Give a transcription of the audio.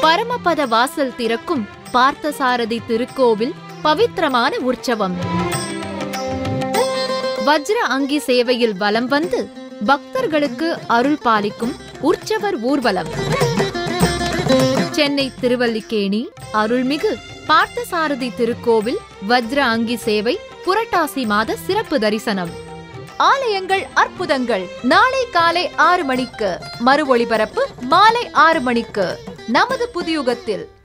பரமபத வாசல் திறக்கும் பார்த்தசாரதி திருக்கோவில் பவித்திரமான உற்சவம் வஜ்ர அங்கி சேவையில் வலம் வந்து பக்தர்களுக்கு அருள் பாலிக்கும் உற்சவர் ஊர்வலம் சென்னை திருவல்லிக்கேணி அருள்மிகு பார்த்தசாரதி திருக்கோவில் வஜ்ர அங்கி சேவை புரட்டாசி மாத சிறப்பு தரிசனம் ஆலயங்கள் அற்புதங்கள் நாளை காலை ஆறு மணிக்கு மறு ஒளிபரப்பு மாலை ஆறு மணிக்கு நமது புதியுகத்தில்